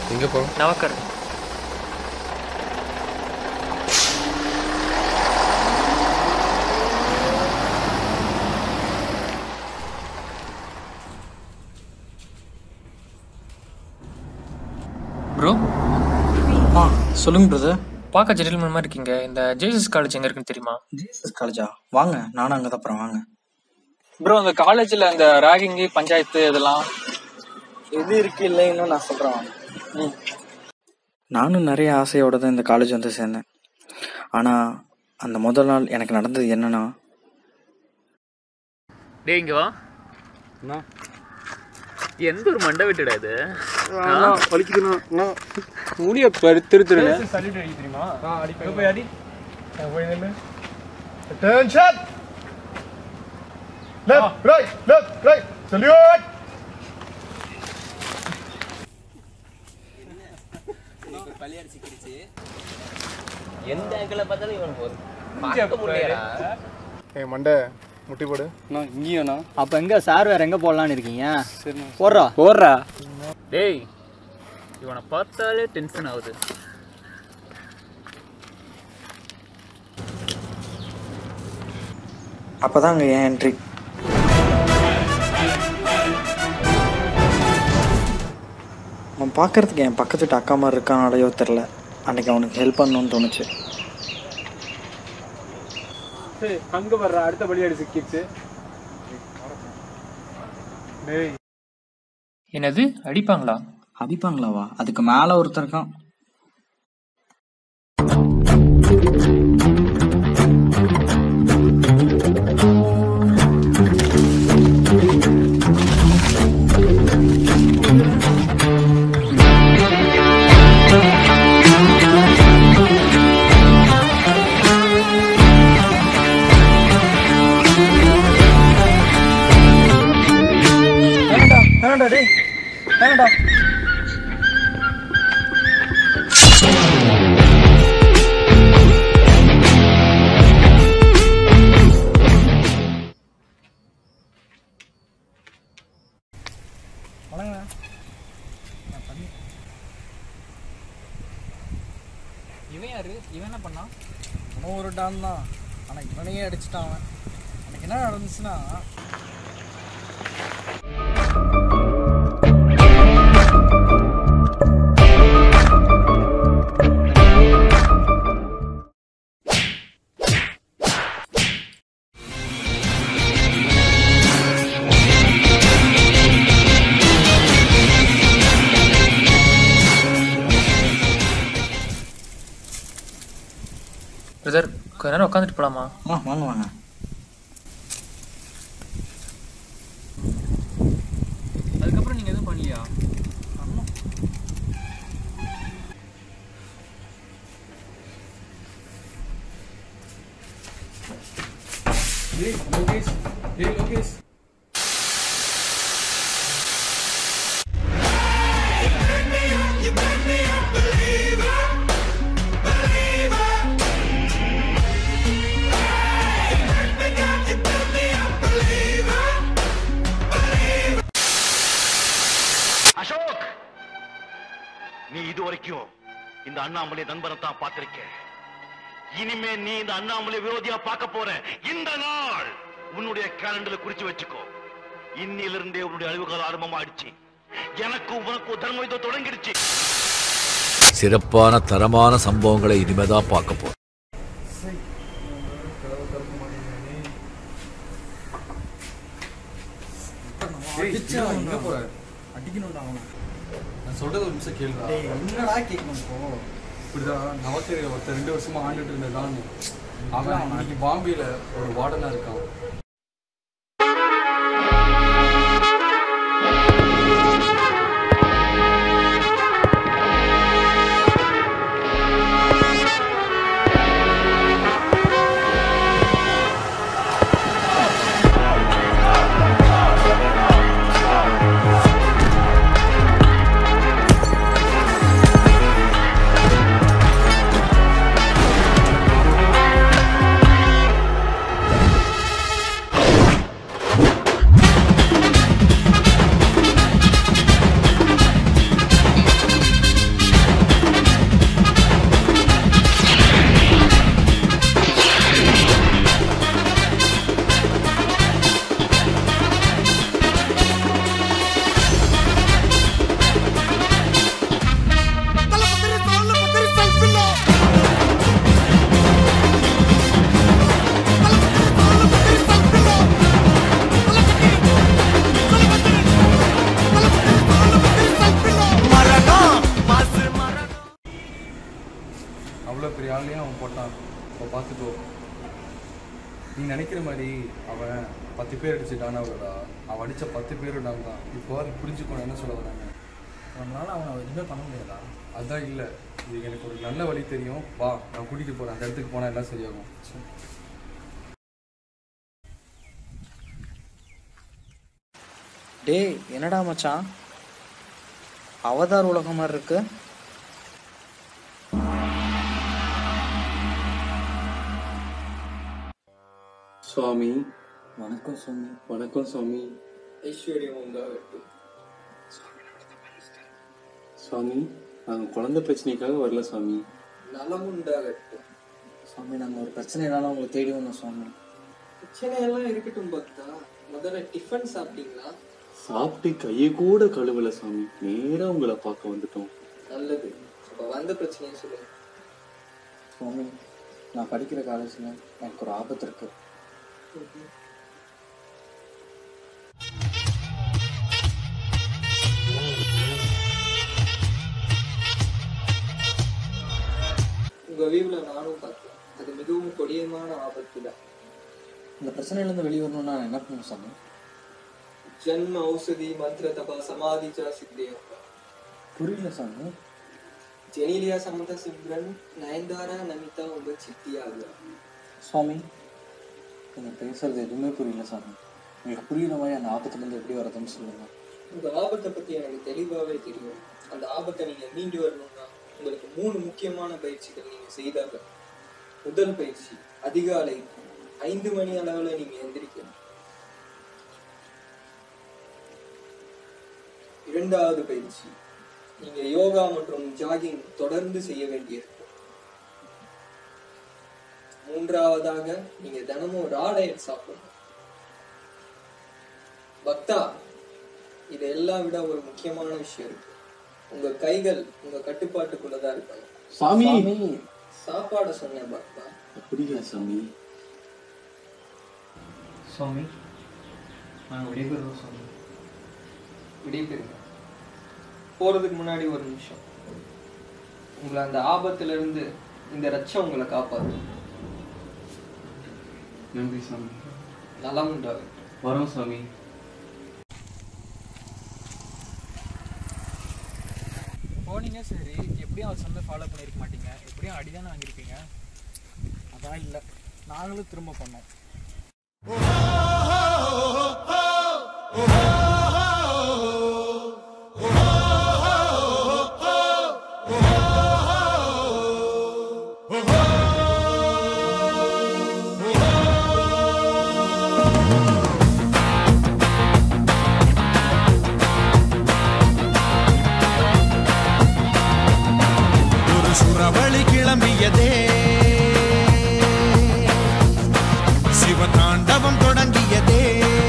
எங்கே போகிறோம் நவக்கர் ப்ரோ ஆ சொல்லுங்க பிரதர் பார்க்க ஜென்டில்மேன் மாதிரி இருக்கீங்க இந்த ஜேசஸ் காலேஜ் எங்க இருக்குன்னு தெரியுமா ஜீசஸ் காலேஜா வாங்க நானும் அங்கே தான் அப்புறம் வாங்க ப்ரோ அந்த காலேஜ்ல அந்த ராகிங்கு பஞ்சாயத்து இதெல்லாம் எது இருக்கு இல்லைன்னு நான் சொல்கிறேன் வாங்க நானும் நிறைய ஆசையோட தான் இந்த காலேஜ் வந்து சேர்ந்தேன் ஆனால் அந்த முதல் நாள் எனக்கு நடந்தது என்னன்னா டேய் இங்க வா எந்த ஒரு மண்டை விட்டுடா இது முடிய பரு திரு திருன்னு Attention! Left, right, left, right. Salute! எந்த ஆங்கிள் பார்த்தாலும் இவனுக்கு ஒரு பார்க்க முடியலடா ஏய் மண்டை முட்டி போடு இங்கேயாண்ணா அப்ப எங்க சார் வேற எங்க போடலான்னு இருக்கீங்க போடுறா போடுறா டேய் இவனை பார்த்தாலே டென்ஷன் ஆகுது அப்போ தான் அங்கே என் என்ட்ரி அவன் பார்க்கறதுக்கு என் பக்கத்து வீட்டு அக்கா மாதிரி இருக்கான் அடையோ தெரில அன்னைக்கு அவனுக்கு ஹெல்ப் பண்ணணும்னு தோணுச்சு அங்கே வர்ற அடுத்த பலியாடி சிக்கிடுச்சு டேய் என்னது அடிப்பாங்களா அடிப்பாங்களாவா அதுக்கு மேலே ஒருத்தர் இருக்கான் வேணாண்டா டேய் வேணாண்டா இவன் யாரு இவன் என்ன பண்ணான் அவன் ஒரு டான் தான் ஆனால் இவனையே அடிச்சிட்டான் அவன் எனக்கு என்ன நடந்துச்சுன்னா பிரதர் கொஞ்ச நேரம் உட்காந்துட்டு போலாமா ஆ வாங்க வாங்க அதுக்கப்புறம் நீங்க எதுவும் பண்ணலையா அசோக் நீ இது வரைக்கும் இந்த அண்ணாமலை நண்பனை தான் பார்த்திருக்க இனிமே நீ இந்த அண்ணாமலை விரோதியா பார்க்க போற இந்த நாள் உன்னுடைய கேலண்டர்ல குறிச்சு வச்சுக்கோ இன்னிலிருந்தே உன்னுடைய அழிவுகால ஆரம்பமாயிடுச்சு எனக்கு உனக்கு தர்ம யுத்தம் தொடங்கிடுச்சு சிறப்பான தரமான சம்பவங்களை இனிமேதான் பார்க்க போறோம் அடிக்கணும்டா அவனை நான் சொல்றது ஒரு நிமிஷம் கேளுடா டேய் என்னடா கேட்கணும் இப்போ இப்படிதான் நவத்தேரியில் ஒருத்தர் ரெண்டு வருஷமா ஆண்டுட்டு இருந்ததான் அவன் இன்னைக்கு பாம்பேல ஒரு வார்டனா இருக்கான் நீ நினைக்கிற மாதிரி அவன் பத்து பேர் அடிச்சு டானாவிடா அவன் அடித்த பத்து பேரும் டான் தான் இப்போ அது புரிஞ்சுக்கணும் என்ன சொல்ல வராங்க நம்மளால அவனை எதுவுமே பண்ண முடியாதா அதான் இல்லை இது எனக்கு ஒரு நல்ல வழி தெரியும் வா நான் கூட்டிகிட்டு போகிறேன் அந்த இடத்துக்கு போனால் எல்லாம் சரியாகும் டேய் என்னடா மச்சான் அவதார் உலகம் மாதிரி இருக்கு சுவாமி வணக்கம் சுவாமி வணக்கம் சுவாமி ஐஸ்வர்யம் உண்டாகட்டும் சுவாமி நாங்கள் குழந்தை பிரச்சனைக்காக வரல சுவாமி நலம் உண்டாகட்டும் சுவாமி நாங்கள் ஒரு பிரச்சனைனால உங்களை தேடி வந்தோம் சுவாமி பிரச்சனையெல்லாம் இருக்கட்டும் பக்தா முதல்ல டிஃபன் சாப்பிட்டீங்களா சாப்பிட்டு கையை கூட கழுவல சுவாமி நேரா உங்களை பார்க்க வந்துட்டோம் நல்லது அப்போ வந்த பிரச்சனையை சொல்லுங்க சுவாமி நான் படிக்கிற காலேஜில் எனக்கு ஒரு ஆபத்து இருக்கு உங்க வீவுல நானும் பார்த்தேன் அது மிகவும் கொடியமான ஆபத்து தான் இந்த பிரச்சனையிலேருந்து வெளியே வரணும்னா நான் என்ன பண்ணணும் சாமி ஜன்ம ஔஷதி மந்திர தபா சமாதி சா சித்தியம் புரியல சாமி ஜெனிலியா சமந்த சிம்ரன் நயன்தாரா நமிதா உங்க சித்தியாக சுவாமி நீங்க பேசுறது எதுவுமே புரியல சாமி உங்களுக்கு புரியுற மாதிரி அந்த ஆபத்துலேருந்து எப்படி வரதுன்னு சொல்லுங்க உங்க ஆபத்தை பத்தி எனக்கு தெளிவாவே தெரியும் அந்த ஆபத்தை நீங்க மீண்டு வரணும்னா உங்களுக்கு மூணு முக்கியமான பயிற்சிகள் நீங்க செய்தாக முதல் பயிற்சி அதிகாலை ஐந்து மணி அளவுல நீங்க எந்திரிக்கணும் இரண்டாவது பயிற்சி நீங்க யோகா மற்றும் ஜாகிங் தொடர்ந்து செய்ய வேண்டியிருக்கும் மூன்றாவதாக நீங்க தினமும் ரா டயட் சாப்பிடணும் பக்தா இது எல்லாம் விட ஒரு முக்கியமான விஷயம் இருக்கு உங்க கைகள் உங்க கட்டுப்பாட்டுக்குள்ளதான் இருக்கணும் சாமி சாப்பாட சொன்னேன் பக்தா அப்படியா சாமி சுவாமி நாங்கள் விடைபெறுவோம் சுவாமி விடைபெறுங்க போறதுக்கு முன்னாடி ஒரு நிமிஷம் உங்களை அந்த ஆபத்துல இருந்து இந்த ரச்சம் உங்களை காப்பாற்றும் நன்றி சாமி நலம் உண்டாகும் வரோம் சாமி போனீங்க சரி எப்படியும் அவர் சொன்ன ஃபாலோ பண்ணியிருக்க மாட்டீங்க எப்படியும் அடிதானே வாங்கியிருப்பீங்க அதான் இல்லை நாங்களும் திரும்ப பண்ணோம் ஒரு சுறவழி கிளம்பியதே சிவதாண்டவம் தொடங்கியதே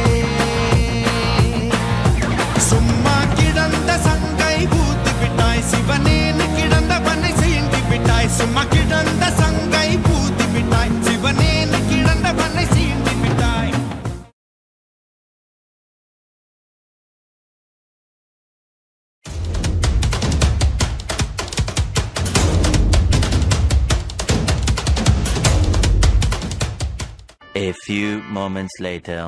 சும்மா கிடந்த சங்கை பூத்து விட்டாய் சிவனேன்னு கிடந்தவனை சீண்டி விட்டாய் சும்மா கிடந்த சங்கை பூத்து விட்டாய் சிவனேன்னு கிடந்தவனை சீண்டி விட்டாய் A few moments later.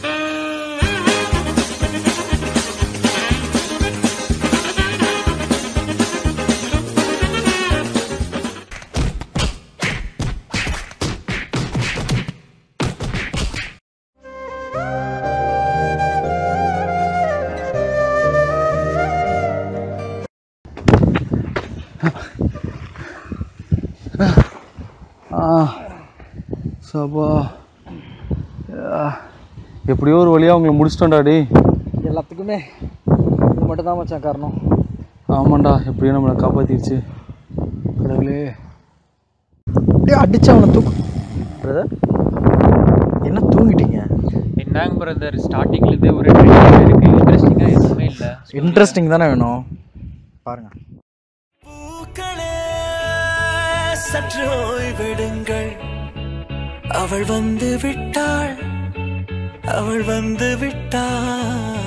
சபா எப்படியோ ஒரு வழியாக அவங்கள முடிச்சிட்டோம்டா டேய் எல்லாத்துக்குமே இது மட்டும் தான் மச்சான் காரணம் ஆமாண்டா எப்படியோ நம்மளை காப்பாத்திருச்சு கடவுளே அப்படியே அடிச்சு அவனை தூக்கு பிரதர் என்ன தூங்கிட்டீங்க என்னங்க பிரதர் ஸ்டார்டிங்லேருந்தே ஒரே ட்ரெயினில் இருக்கு இன்ட்ரெஸ்டிங்காக எதுவுமே இல்லை இன்ட்ரெஸ்டிங் தானே வேணும் பாருங்க சற்று ஓய்வெடுங்கள் அவள் வந்து விட்டாள் அவள் வந்து விட்டாள்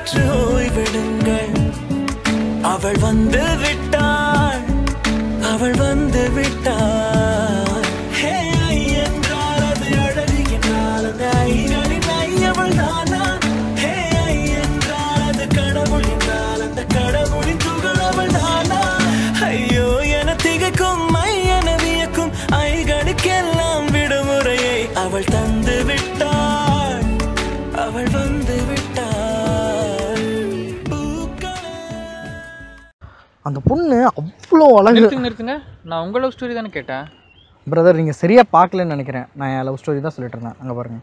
சற்று ஓய்வெடுங்கள் அவள் வந்து விட்டாள் அவள் வந்து விட்டாள் ஹே ஐ என்றால் அது அழகு என்றால் அந்த ஐகளின் ஐ அவள் தானா ஹே ஐ என்றால் அது கடவுள் என்றால் அந்த கடவுளின் துகள் அவள் தானா ஐயோ என திகைக்கும் ஐ என வியக்கும் ஐகளுக்கெல்லாம் விடுமுறையை அவள் தந்து விட்டாள் அவள் வந்து விட்டாள் அந்த பொண்ணு அவ்வளோ அழகு நிறுத்துங்க நிறுத்துங்க நான் உங்க லவ் ஸ்டோரி தானே கேட்டேன் பிரதர் நீங்கள் சரியாக பார்க்கலன்னு நினைக்கிறேன் நான் என் லவ் ஸ்டோரி தான் சொல்லிட்டு இருந்தேன் அங்கே பாருங்கள்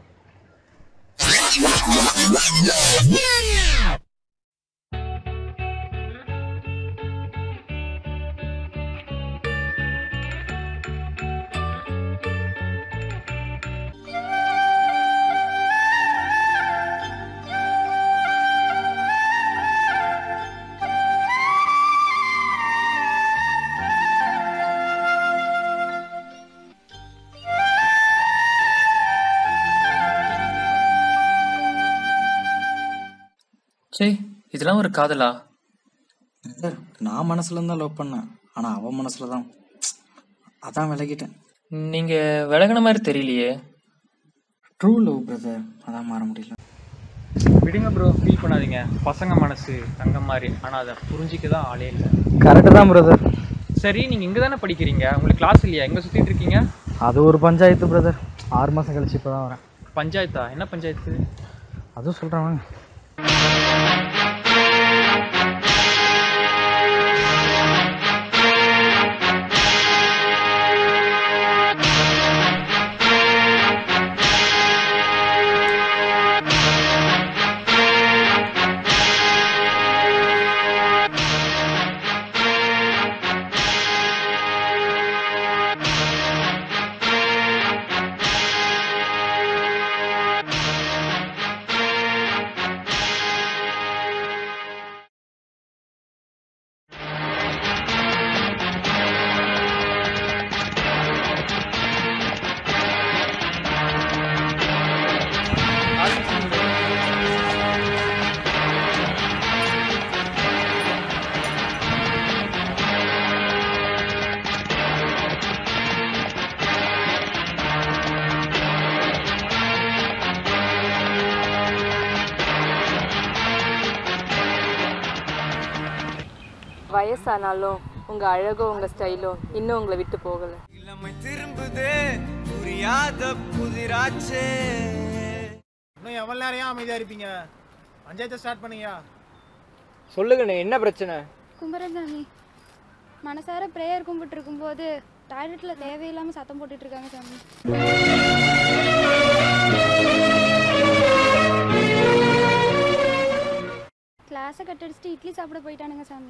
சரி இதெல்லாம் ஒரு காதலா பிரதர் நான் மனசுல தான் லவ் பண்ணேன் ஆனால் அவன் மனசுல தான் அதான் விலகிட்டேன் நீங்க விலகின மாதிரி தெரியலையே ட்ரூ லவ் பிரதர் அதான் மாற முடியல விடுங்க ப்ரோ ஃபீல் பண்ணாதீங்க பசங்க மனசு தங்கம் மாதிரி ஆனால் அதை புரிஞ்சிக்க தான் ஆளே இல்லை கரெக்டு தான் பிரதர் சரி நீங்கள் இங்கே தானே படிக்கிறீங்க உங்களுக்கு கிளாஸ் இல்லையா எங்கே சுற்றிட்டு இருக்கீங்க அது ஒரு பஞ்சாயத்து பிரதர் ஆறு மாதம் கழிச்சு இப்போ தான் வரேன் பஞ்சாயத்தா என்ன பஞ்சாயத்து அதுவும் சொல்கிறேன் வாங்க வயசானாலும் உங்க அழகோ உங்க ஸ்டைலோ இன்னும் உங்களை விட்டு போகல இளமை திரும்புதே புரியாத புதிராச்சே இன்னும் எவ்வளவு நேரம் அமைதியா இருப்பீங்க பஞ்சாயத்தை ஸ்டார்ட் பண்ணுங்க சொல்லுங்கண்ணே என்ன பிரச்சனை கும்பரசாமி மனசார ப்ரேயர் கும்பிட்டு இருக்கும்போது டாய்லெட்ல தேவையில்லாம சத்தம் போட்டுட்டு இருக்காங்க சாமி கிளாஸை கட்டடிச்சுட்டு இட்லி சாப்பிட போயிட்டானுங்க சாமி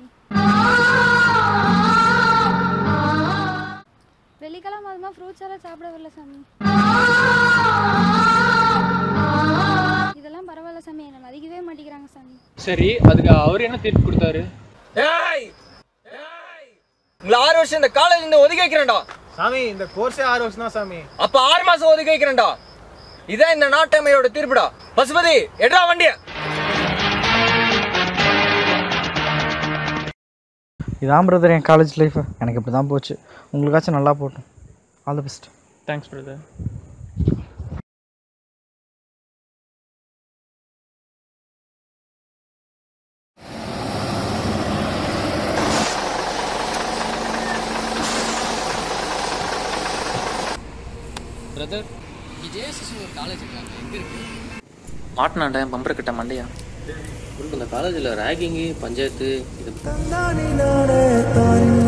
வெள்ளிக்கிழமை அதுமா ஃப்ரூட்ஸ் எல்லாம் சாப்பிட வரல சாமி இதெல்லாம் பரவாயில்ல சாமி என்னை மதிக்கவே மாட்டேங்கிறாங்க சாமி சரி அதுக்கு அவர் என்ன தீர்ப்பு கொடுத்தாரு ஏய் உங்களை ஆறு வருஷம் இந்த காலேஜ் இருந்து ஒதுக்கி வைக்கிறேன்டா சாமி இந்த கோர்ஸே ஆறு வருஷம் தான் சாமி அப்ப ஆறு மாசம் ஒதுக்கி வைக்கிறேன்டா இதான் இந்த நாட்டமையோட தீர்ப்புடா பசுபதி எடுறா வண்டிய இதான் பிரதர் என் காலேஜ் லைஃப் எனக்கு இப்படி தான் போச்சு உங்களுக்காச்சும் நல்லா போட்டும் all the best thanks brother brother JSS ஒரு காலேஜ் இருக்காங்க எங்கே இருக்கு மாட்டினாண்ட பம்பர் கிட்ட மண்டையா இந்த காலேஜில் ரேகிங்கு பஞ்சாயத்து இது தானே நானே தானே